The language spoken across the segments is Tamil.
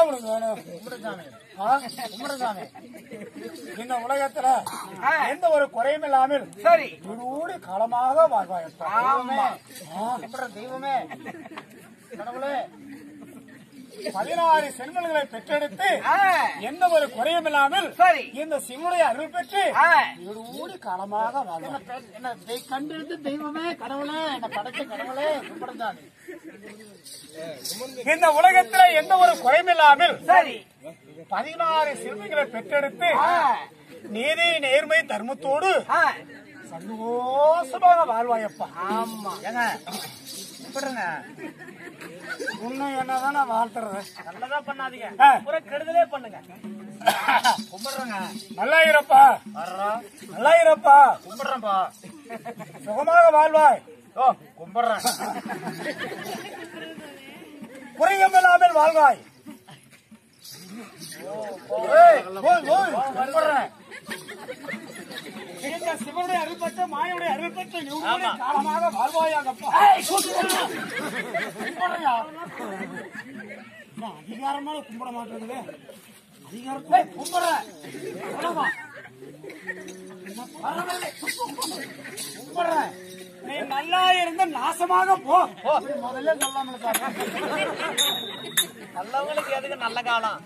உனக்கு வேணும் கும்பிடுசாமி ஆ? கும்பிடுசாமி இந்த உலகத்துல எந்த ஒரு குறையும் இல்லாமல் சரி இருடி காலமாக வாழ்வாயப்பா ஆமா ஆ. கும்பிடுற தெய்வமே கடவுளே பதினாறு செல்வங்களை பெற்றெடுத்து ஆ, எந்த ஒரு குறையும் இல்லாமல் சரி இந்த சிவனுடைய அருள் பெற்று ஆ, இருடி காலமாக வாழ்வாய் என்ன பெ- என்ன தெய்- கண்டெடுத்து தெய்வமே கடவுளே என்ன படைச்ச கடவுளே கும்பிடுசாமி இந்த உலகத்துல எந்த ஒரு குறையும் இல்லாமல் சரி பதினாறு செல்வங்களை பெற்றெடுத்து ஆ, நீதி நேர்மை தர்மத்தோடு ஆ, சந்தோஷமாக வாழ்வாயப்பா ஆமா ஏங்க கும்பிடுங்க உன்னை என்னதான் நான் வாழ்த்துறது நல்லதா பண்ணாதீங்க ஆ. பூரா கெடுதலே பண்ணுங்க கும்பிடுறேங்க நல்லா இருப்பா வர்றோம் நல்லா இருப்பா கும்பிடுறேன்ப்பா சுகமாக வாழ்வாய் ஓ கும்பிடுறேன் குறையும் இல்லாமல் வாழ்வாய் ஏய், ஓய், ஓய். கும்பிடுறேன் இந்த சிவனுடைய அருள் பெற்ற மாயனுடைய அருள் பெற்ற இவங்களுடைய காலமாக வாழ்வாயாங்கப்பா கும்பிடுறியா? நான் அதிகாரமான கும்பிட மாட்டேங்குது அதிகாரத்தை கும்பிடுறேன் அவ்வளவா? பரவாயில்லை. கும்பிடுறேன் நீ நல்லா இருந்து நாசமாக போ ஓ முதல்ல சொல்லாம நல்லவங்களுக்கு எதுக்கு நல்ல காலம்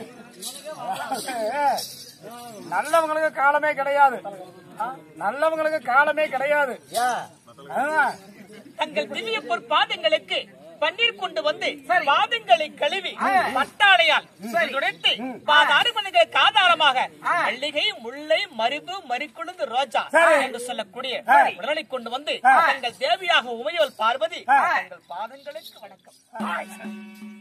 நல்லவங்களுக்கு காலமே கிடையாது நல்லவங்களுக்கு காலமே கிடையாது ஏன் ஆ. தங்கள் திவ்ய பொற்பாதங்களுக்கு பன்னீர் கொண்டு வந்து சரி. பாதங்களை கழுவி ஆ. பட்டாடையால் சரி. துடைத்து பாதாறு மனிதர்களுக்கு ஆதாரமாக ஆ. மல்லிகை முல்லை மருப்பு மறிக்குழுந்து ரோஜா சரி. என்று சொல்லக்கூடிய ஆ. உடலை கொண்டு வந்து ஆ. தங்கள் தேவியாக உமையவள் பார்வதி ஆ. தங்கள் பாதங்களுக்கு வணக்கம்